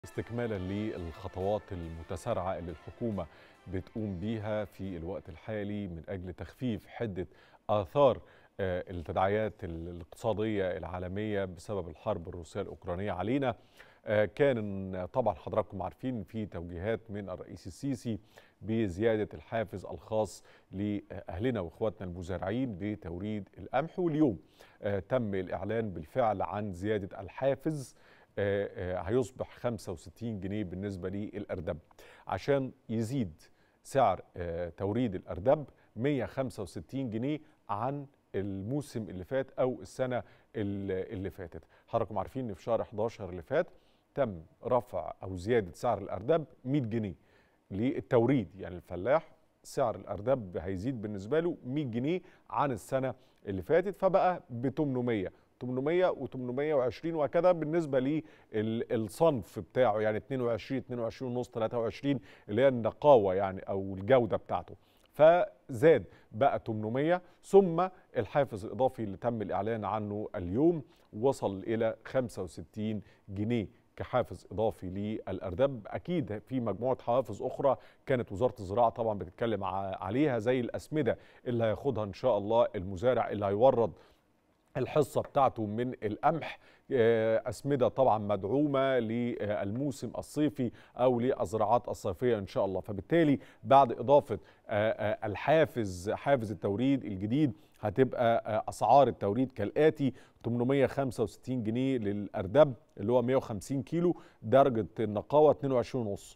استكمالا للخطوات المتسارعة اللي الحكومة بتقوم بيها في الوقت الحالي من أجل تخفيف حدة آثار آه، التداعيات الاقتصادية العالمية بسبب الحرب الروسية الأوكرانية علينا آه، كان طبعا حضراتكم عارفين في توجيهات من الرئيس السيسي بزيادة الحافز الخاص لأهلنا وإخواتنا المزارعين بتوريد القمح واليوم آه، تم الإعلان بالفعل عن زيادة الحافز آه، آه، هيصبح 65 جنيه بالنسبة للأردب عشان يزيد سعر آه، توريد الأردب 165 جنيه عن الموسم اللي فات أو السنة اللي اللي فاتت حضراتكم عارفين إن في شهر 11 اللي فات تم رفع أو زيادة سعر الأردب 100 جنيه للتوريد يعني الفلاح سعر الأردب هيزيد بالنسبة له 100 جنيه عن السنة اللي فاتت فبقى ب 800 800 و820 وهكذا بالنسبه للصنف بتاعه يعني 22 22 ونص 23 اللي هي النقاوه يعني او الجوده بتاعته فزاد بقى 800 ثم الحافز الاضافي اللي تم الاعلان عنه اليوم وصل الى 65 جنيه كحافز اضافي للاردب اكيد في مجموعه حوافز اخرى كانت وزاره الزراعه طبعا بتتكلم ع- عليها زي الاسمده اللي هياخدها ان شاء الله المزارع اللي هيورد الحصة بتاعته من القمح آه، أسمدة طبعا مدعومة للموسم الصيفي أو للزراعات الصيفية إن شاء الله فبالتالي بعد إضافة آه، آه، الحافز حافز التوريد الجديد هتبقى آه، أسعار التوريد كالآتي 865 جنيه للأردب اللي هو 150 كيلو درجة النقاوة 22 ونص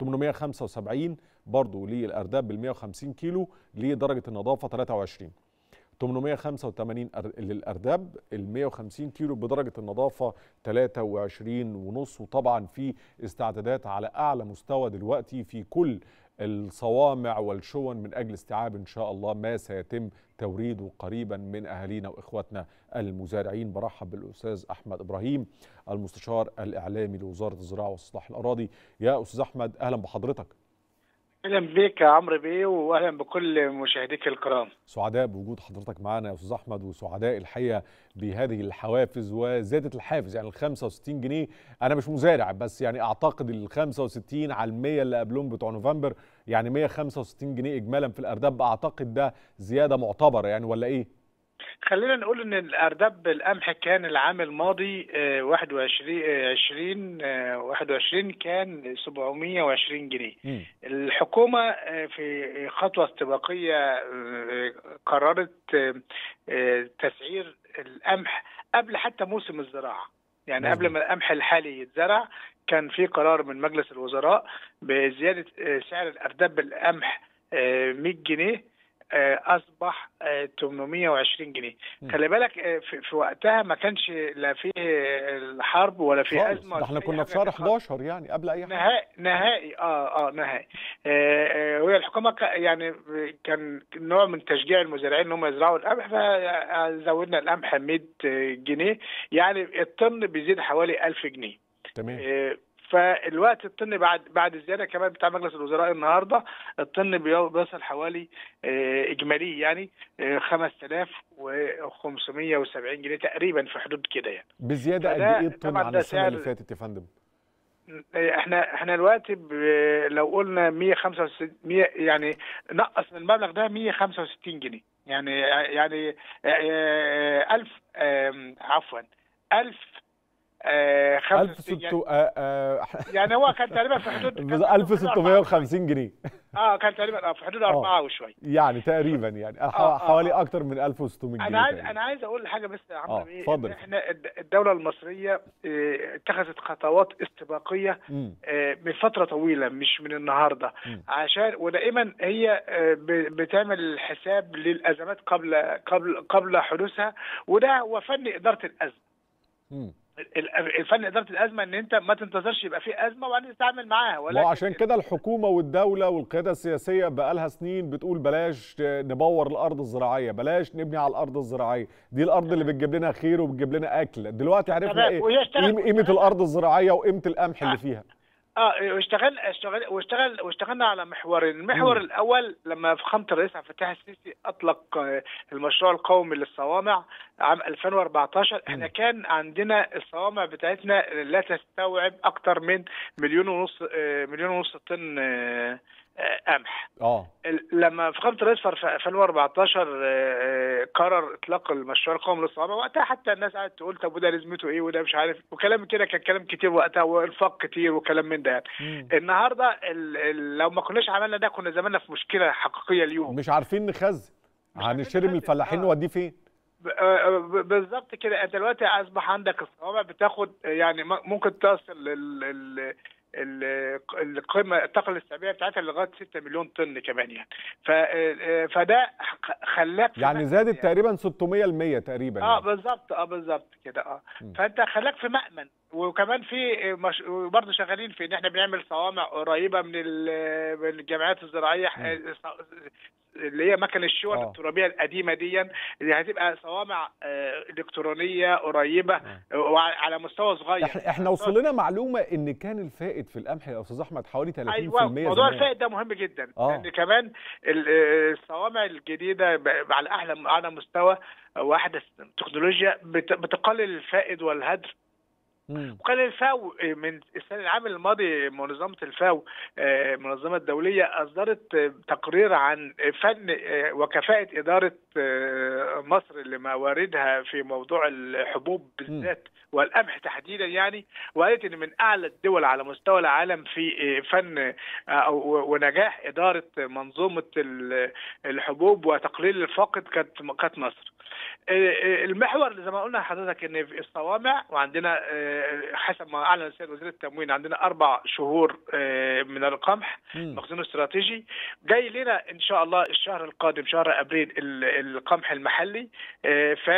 875 برضو للأردب بال 150 كيلو لدرجة النظافة 23 885 أر- للارداب ال 150 كيلو بدرجه النظافه 23 ونص وطبعا في استعدادات على اعلى مستوى دلوقتي في كل الصوامع والشون من اجل استيعاب ان شاء الله ما سيتم توريده قريبا من اهالينا واخواتنا المزارعين برحب بالاستاذ احمد ابراهيم المستشار الاعلامي لوزاره الزراعه واستصلاح الاراضي يا استاذ احمد اهلا بحضرتك اهلا بك يا عمرو بيه واهلا بكل مشاهديك الكرام سعداء بوجود حضرتك معانا يا استاذ احمد وسعداء الحقيقه بهذه الحوافز وزياده الحافز يعني ال 65 جنيه انا مش مزارع بس يعني اعتقد ال 65 على ال 100 اللي قبلهم بتوع نوفمبر يعني 165 جنيه اجمالا في الارداب اعتقد ده زياده معتبره يعني ولا ايه؟ خلينا نقول ان الارداب القمح كان العام الماضي آه، 21 آه، 20 آه، 21 كان 720 جنيه مم. الحكومه آه، في خطوه استباقيه آه، قررت آه، آه، تسعير القمح قبل حتى موسم الزراعه يعني مظبوط. قبل ما القمح الحالي يتزرع كان في قرار من مجلس الوزراء بزياده آه، سعر الارداب بالقمح آه، 100 جنيه آه، اصبح آه، 820 جنيه مم. خلي بالك آه، في في وقتها ما كانش لا فيه الحرب ولا في خالص ازمه ده ولا احنا في كنا أي في شهر حاجة خالص. 11 يعني قبل اي حاجه نهائي نهائي اه اه نهائي آه، آه، وهي الحكومه ك- يعني كان نوع من تشجيع المزارعين ان هم يزرعوا القمح فزودنا القمح 100 جنيه يعني الطن بيزيد حوالي 1000 جنيه تمام آه، فالوقت الطن بعد بعد الزياده كمان بتاع مجلس الوزراء النهارده الطن بيو- بيوصل حوالي آه، اجمالي يعني آه، 5570 جنيه تقريبا في حدود كده يعني بزياده قد فده ايه الطن طبعاً عن ده السنه اللي سعر- فاتت يا فندم؟ احنا احنا دلوقتي ب- لو قلنا 165 100 يعني نقص من المبلغ ده 165 جنيه يعني يعني آه، 1000 آم، عفوا 1000 آه، 65 يعني- 1600 آه، آه، يعني هو كان تقريبا في حدود كان في حدود 1650 جنيه اه كان تقريبا اه في حدود أربعة وشوية يعني تقريبا يعني آه، آه، حوالي آه. اكتر من 1600 جنيه انا عايز تقريباً. انا عايز اقول حاجه بس يا آه، عمرو بيه اتفضل. إن احنا الد- الدوله المصريه آه، اتخذت خطوات استباقيه مم. آه، من فتره طويله مش من النهارده مم. عشان ودائما هي آه، ب- بتعمل حساب للازمات قبل قبل قبل حدوثها وده هو فن اداره الازمه مم. ال- الفن اداره الازمه ان انت ما تنتظرش يبقى في ازمه وبعدين تتعامل معاها ولكن وعشان كده الحكومة والدولة والقيادة السياسية بقالها سنين بتقول بلاش نبور الأرض الزراعية بلاش نبني على الأرض الزراعية دي الأرض اللي بتجيب لنا خير وبتجيب لنا أكل دلوقتي عرفنا تمام، إيه وهي اشتغل- قيم- قيمة الأرض الزراعية وقيمة القمح اللي فيها اه واشتغل اشتغل واشتغل واشتغلنا على محورين، المحور مم. الاول لما فخامه الرئيس عبد الفتاح السيسي اطلق آه، المشروع القومي للصوامع عام 2014 احنا مم. كان عندنا الصوامع بتاعتنا لا تستوعب اكتر من مليون ونص آه، مليون ونص طن آه، آه، قمح اه ال- لما فخامه الرئيس في 2014 آه، آه، قرر اطلاق المشروع القومي للصوامع وقتها حتى الناس قعدت تقول طب وده لازمته ايه وده مش عارف وكلام كده كان كلام كتير وقتها وانفاق كتير وكلام من ده يعني. مم. النهارده ال- ال- لو ما كناش عملنا ده كنا زماننا في مشكله حقيقيه اليوم مش عارفين نخزن مش عارفين هنشتري من نخزن، الفلاحين آه. نوديه فين ب- آه، ب- بالظبط كده انت دلوقتي اصبح عندك الصوامع بتاخد يعني م- ممكن تصل ال- ال- ال- القيمه الطاقه الاستيعابيه بتاعتها لغايه 6 مليون طن كمان يعني ف آه، فده خ- خلاك في يعني مأزق زادت يعني. تقريبا 600% تقريبا اه يعني. بالظبط اه بالظبط كده اه م. فانت خلاك في مأمن وكمان في مش... برضه شغالين في ان احنا بنعمل صوامع قريبه من ال... من الجمعيات الزراعيه م. اللي هي مكن الشون آه. الترابيه القديمه دي اللي هتبقى صوامع آه، الكترونيه قريبه وعلى مستوى صغير احنا احنا وصل لنا معلومه ان كان الفائد في القمح يا استاذ احمد حوالي 30% ايوه موضوع زمان. الفائد ده مهم جدا آه. لان كمان ال- الصوامع الجديده ب- على اعلى اعلى مستوى واحدث تكنولوجيا بت- بتقلل الفائد والهدر مم. وكان الفاو من السنه العام الماضي منظمه الفاو آه، المنظمه الدوليه اصدرت آه، تقرير عن فن آه، وكفاءه اداره آه، مصر لمواردها في موضوع الحبوب بالذات والقمح تحديدا يعني وقالت ان من اعلى الدول على مستوى العالم في آه، فن آه، أو- ونجاح اداره منظومه ال- الحبوب وتقليل الفاقد كانت كانت مصر. آه، المحور اللي زي ما قلنا لحضرتك ان في الصوامع وعندنا آه، حسب ما اعلن السيد وزير التموين عندنا اربع شهور آه، من القمح مم. مخزون استراتيجي جاي لنا ان شاء الله الشهر القادم شهر ابريل ال- القمح المحلي ف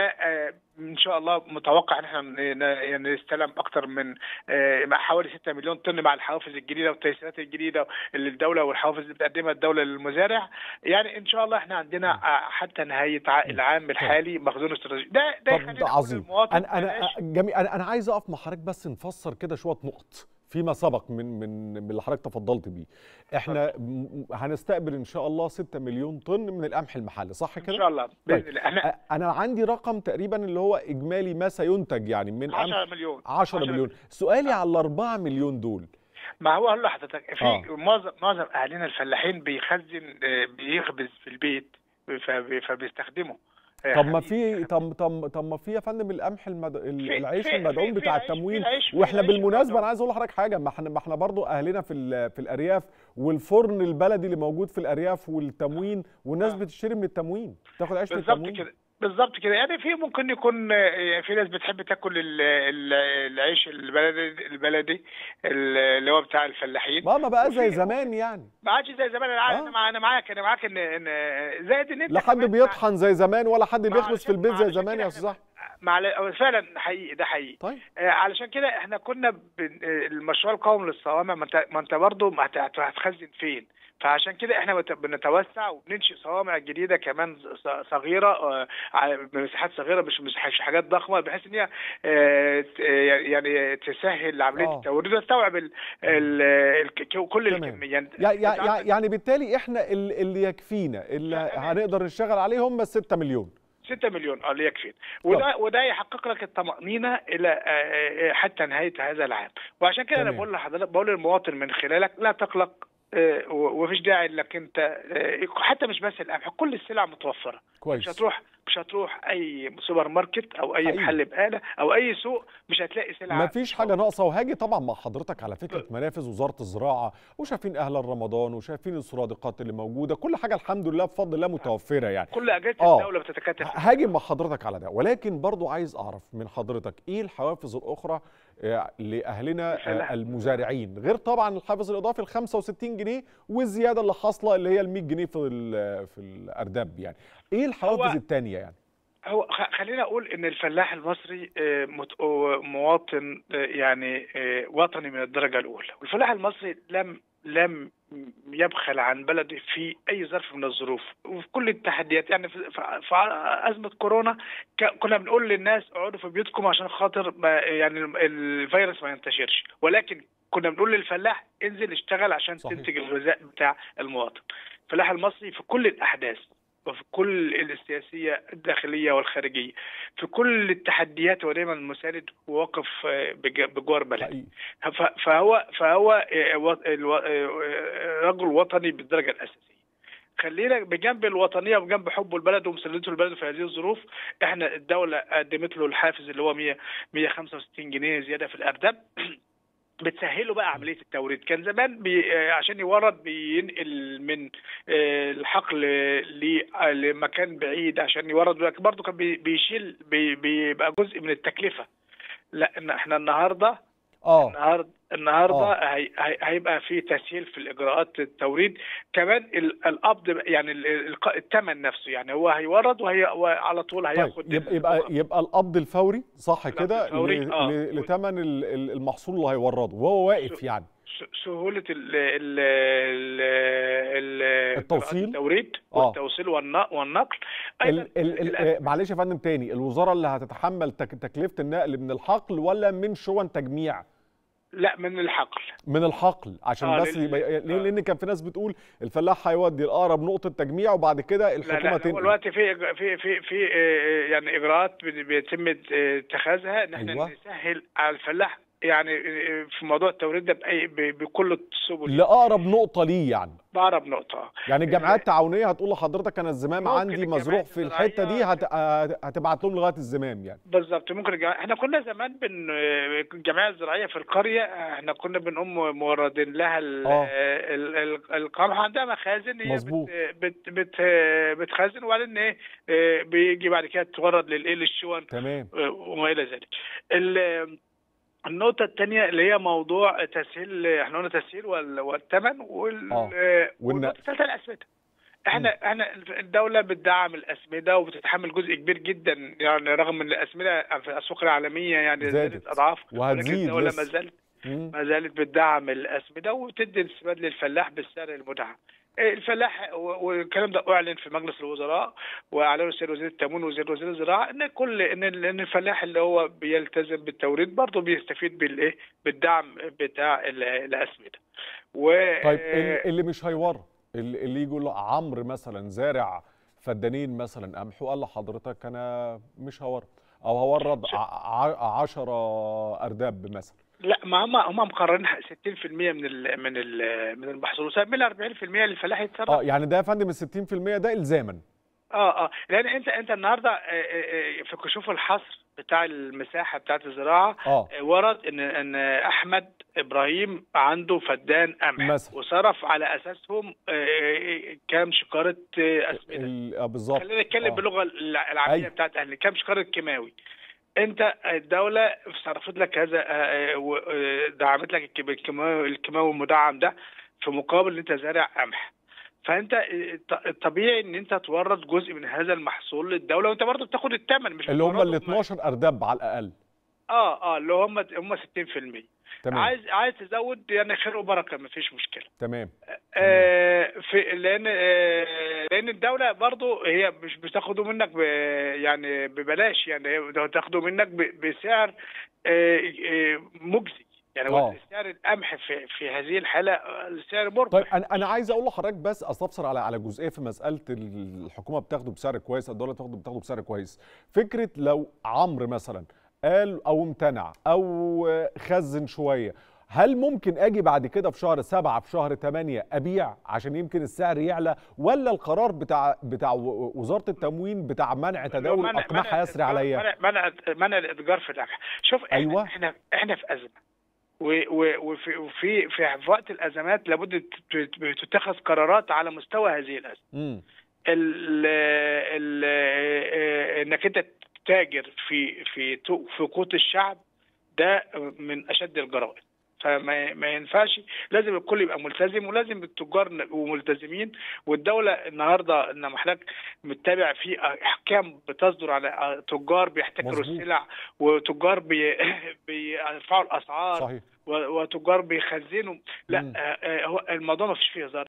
ان شاء الله متوقع ان احنا ن- يعني نستلم اكثر من آه، مع حوالي 6 مليون طن مع الحوافز الجديده والتيسيرات الجديده اللي الدوله والحوافز اللي بتقدمها الدوله للمزارع يعني ان شاء الله احنا عندنا آه، حتى نهايه ع- العام الحالي مخزون استراتيجي ده ده طب يخلينا ده نقول عظيم للمواطن انا انا بلاش جميل انا انا عايز اقف مع حضرتك بس نفسر كده شويه نقط فيما سبق من من من اللي حضرتك تفضلت بيه احنا م- هنستقبل ان شاء الله 6 مليون طن من القمح المحلي صح ان كده شاء الله باذن طيب. الله احنا أ- انا عندي رقم تقريبا اللي هو اجمالي ما سينتج يعني من قمح 10 مليون 10 مليون سؤالي على ال 4 مليون دول ما هو هقول لحضرتك في آه. معظم معظم اهالينا الفلاحين بيخزن آه، بيخبز في البيت فبي- فبيستخدمه آه، طب ما حديد. في طب طب طب ما في يا فندم القمح المد... ال- في- العيش في- المدعوم في- بتاع في عيش- التموين في عيش- في واحنا عيش بالمناسبه مدعوم. انا عايز اقول لحضرتك حاجه ما احنا ما احنا برضه اهلنا في ال- في الارياف والفرن البلدي اللي موجود في الارياف والتموين والناس آه. بتشتري من التموين تاخد عيش من بالظبط التموين كده بالظبط كده يعني في ممكن يكون آه، في ناس بتحب تاكل ال- ال- العيش البلدي البلدي اللي هو بتاع الفلاحين ما ما بقى زي وفي- زمان يعني ما عادش زي زمان انا عارف آه. انا مع- انا معاك انا معاك ان ان زائد ان انت لا حد كمان مع- بيطحن زي زمان ولا حد ما بيخبز في علشان- البيت ما زي علشان زمان كده يا إحنا- استاذ احمد مع فعلا حقيقي ده حقيقي طيب آه، علشان كده احنا كنا بن- آه، المشروع القومي للصوامع ما انت ما انت برضه ما هت- هت- هتخزن فين فعشان كده احنا بت- بنتوسع وبننشئ صوامع جديده كمان ص- صغيره آه، على- بمساحات صغيره مش مش مش حاجات ضخمه بحيث ان هي آه، ت- يعني تسهل عمليه آه. التوريد وتستوعب ال- ال- ال- كل تمام. الكميه يعني يع- أنت يع- عندك- يع- يعني بالتالي احنا ال- اللي يكفينا اللي لا، هنقدر نشتغل عليه هم 6 مليون 6 مليون اه اللي يكفي وده وده يحقق لك الطمأنينة إلى آه، آه، حتى نهاية هذا العام وعشان كده أنا تمام. بقول لحضرتك بقول للمواطن من خلالك لا تقلق آه، و- ومفيش داعي انك انت آه، حتى مش بس القمح كل السلع متوفره مش كويس هتروح مش هتروح اي سوبر ماركت او اي حقيقي. محل بقاله او اي سوق مش هتلاقي سلعه ما فيش حاجه ناقصه وهاجي طبعا مع حضرتك على فكره منافذ وزاره الزراعه وشايفين اهل رمضان وشايفين السرادقات اللي موجوده كل حاجه الحمد لله بفضل الله متوفره يعني كل اجهزه آه. الدوله بتتكاتف هاجي مع حضرتك على ده ولكن برضو عايز اعرف من حضرتك ايه الحوافز الاخرى آه، لاهلنا الفلاح. آه، المزارعين غير طبعا الحافز الاضافي ال 65 جنيه والزياده اللي حاصله اللي هي ال 100 جنيه في ال- في الارداب يعني ايه الحوافز هو- الثانيه يعني هو خ- خلينا اقول ان الفلاح المصري آه، مت- آه، مواطن آه، يعني آه، وطني من الدرجه الاولى والفلاح المصري لم لم يبخل عن بلده في اي ظرف من الظروف وفي كل التحديات يعني في, في في ازمه كورونا ك- كنا بنقول للناس اقعدوا في بيوتكم عشان خاطر ما يعني الفيروس ما ينتشرش ولكن كنا بنقول للفلاح انزل اشتغل عشان صحيح. تنتج الغذاء بتاع المواطن الفلاح المصري في كل الاحداث وفي كل السياسيه الداخليه والخارجيه في كل التحديات هو دايما مساند وواقف بجوار بلد فهو فهو رجل وطني بالدرجه الاساسيه خلينا بجنب الوطنيه وبجنب حبه البلد ومساندته لبلده في هذه الظروف احنا الدوله قدمت له الحافز اللي هو 100 165 جنيه زياده في الارداب بتسهله بقى عمليه التوريد كان زمان بي عشان يورد بينقل من الحقل لمكان بعيد عشان يورد برضه كان بيشيل بيبقى جزء من التكلفه لا احنا النهارده اه النهارده النهارده هي هيبقى في تسهيل في الاجراءات التوريد كمان القبض يعني الثمن نفسه يعني هو هيورد وهي على طول هياخد طيب يبقى يبقى, يبقى القبض الفوري صح كده آه. لثمن المحصول اللي هيورده وهو واقف يعني سهوله ال ال ال التوصيل التوريد والتوصيل والنقل ال ال ال معلش يا فندم تاني الوزاره اللي هتتحمل تك تكلفه النقل من الحقل ولا من شون تجميع؟ لا من الحقل من الحقل عشان آه بس يبقى ليه لان كان في ناس بتقول الفلاح هيودي الاقرب نقطه تجميع وبعد كده الحكومه لا لا تنقل دلوقتي في في في في يعني اجراءات بيتم اتخاذها ان احنا أيوة. نسهل على الفلاح يعني في موضوع التوريد ده باي بكل السبل لاقرب نقطه ليه يعني بأقرب نقطة يعني الجمعيات التعاونيه هتقول لحضرتك انا الزمام ممكن عندي مزروع في الجمعيات الحته دي هت... هتبعت لهم لغايه الزمام يعني بالظبط ممكن الجمع... احنا كنا زمان بن الجمعيه الزراعيه في القريه احنا كنا بنقوم موردين لها ال... آه. ال... ال... القمح عندها مخازن هي مظبوط. بت... بت... بت... بتخزن وبعدين ايه اه، بيجي بعد كده تورد للايه للشون تمام اه، وما الى ذلك. ال... النقطة الثانية اللي هي موضوع تسهيل احنا قلنا تسهيل وال- والثمن وال آه. اه، والنقل. والنقطة الثالثة الأسمدة. احنا احنا الدولة بتدعم الأسمدة وبتتحمل جزء كبير جدا يعني رغم ان الأسمدة في الأسواق العالمية يعني زادت. زادت أضعاف ولكن وهتزيد الدولة ما لسه. زالت مم. ما زالت بتدعم الأسمدة وبتدي استفاد للفلاح بالسعر المدعم. إيه، الفلاح و- والكلام ده اعلن في مجلس الوزراء واعلنه السيد وزير التموين وزير وزير الزراعه ان كل ان ال- ان الفلاح اللي هو بيلتزم بالتوريد برضه بيستفيد بالايه بالدعم بتاع ال- الاسمده. و طيب ال- اللي مش هيورد اللي اللي يجي يقول له عمرو مثلا زارع فدانين مثلا قمح وقال لحضرتك انا مش هورد او هورد 10 ارداب مثلا لا ما هم هم مقررين 60% من ال من ال من المحصول وسايبين 40% للفلاح يتصرف اه يعني ده يا فندم ال 60% ده الزاما اه اه لان انت انت النهارده آه، آه، آه، في كشوف الحصر بتاع المساحه بتاعت الزراعه اه آه، ورد ان ان احمد ابراهيم عنده فدان قمح مثلا. وصرف على اساسهم آه، كام شكاره آه، اسمده ال- آه، بالظبط خلينا نتكلم آه. باللغه الع- العاميه أيوة. بتاعت اهلنا كام شكاره كيماوي انت الدوله صرفت لك هذا آه، آه، و- آه، دعمت لك الكيم- الكيماوي الكيماوي المدعم ده في مقابل ان انت زارع قمح فانت الط- الطبيعي ان انت تورد جزء من هذا المحصول للدوله وانت برضه بتاخد الثمن مش اللي هم ال بتورده 12 ارداب على الاقل اه اه اللي هم هم 60% تمام عايز عايز تزود يعني خير وبركه مفيش مشكله تمام آه في لان آه لان الدوله برضو هي مش بتاخده منك ب يعني ببلاش يعني هي بتاخده منك ب- بسعر آه آه مجزي يعني آه. هو سعر القمح في في هذه الحاله آه، سعر مربح طيب انا انا عايز اقول لحضرتك بس استفسر على على جزئيه في مساله الحكومه بتاخده بسعر كويس الدوله بتاخده بتاخده بسعر كويس فكره لو عمرو مثلا قال او امتنع او خزن شويه هل ممكن اجي بعد كده في شهر سبعة في شهر ثمانية ابيع عشان يمكن السعر يعلى ولا القرار بتاع بتاع و- وزاره التموين بتاع منع تداول منع- الاقماح منع هيسري الإتجار- عليا منع منع منع الاتجار في القمح شوف احنا أيوة. احنا احنا في ازمه و- و- وفي وفي في في وقت الازمات لابد تت- تتخذ قرارات على مستوى هذه الازمه امم ال ال انك انت تتاجر في في تو- في قوت الشعب ده من اشد الجرائم فما ما ينفعش لازم الكل يبقى ملتزم ولازم التجار يبقوا ملتزمين والدوله النهارده ان حضرتك متابع في احكام بتصدر على تجار بيحتكروا مظبوط. السلع وتجار بي بيرفعوا الاسعار صحيح و- وتجار بيخزنوا لا مم. آه، آه، هو الموضوع ما فيش فيه هزار